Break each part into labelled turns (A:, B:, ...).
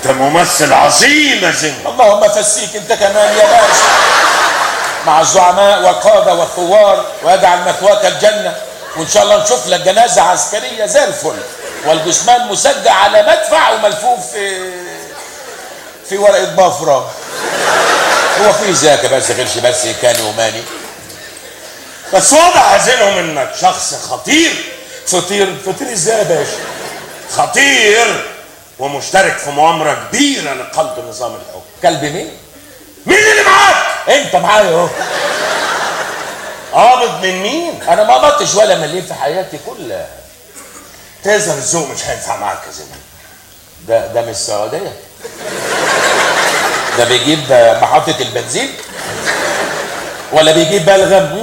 A: ممثل عظيم يا زين
B: اللهم فسيك انت كمان يا باشا مع الزعماء والقادة والثوار ويجعل مثواك الجنة وان شاء الله نشوف لك جنازة عسكرية زي الفل والجثمان مسجل على مدفع وملفوف في في ورقة بافرة هو في ذاك بس غيرش بس كاني وماني
A: بس واضح يا زينهم انك شخص خطير
B: فطير فطير ازاي يا باشا
A: خطير ومشترك في مؤامرة كبيرة لقلب نظام الحكم
B: كلب مين
A: مين اللي معاك؟
B: انت معايا اهو
A: قابض من مين؟
B: انا ما قبضتش ولا مليم في حياتي كلها
A: تظهر الذوق مش هينفع معاك يا زين
B: ده ده من السعودية ده بيجيب محطة البنزين ولا بيجيب بلغم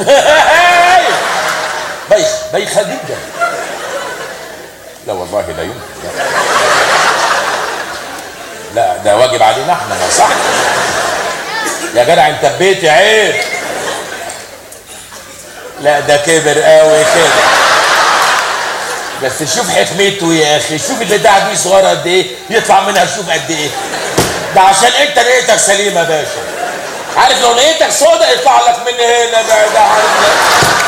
B: بايخ بايخة جدا لا والله لا يمكن لا. لا ده واجب علينا احنا ما صح يا جدع انت بيتي عيب لا ده كبر قوي كده بس شوف حكمته يا اخي شوف البتاع دي صغيره قد ايه يطلع منها شوف قد ايه ده عشان انت نيتك سليمه يا باشا عارف لو نيتك سودا يطلع لك من هنا ده ده عارف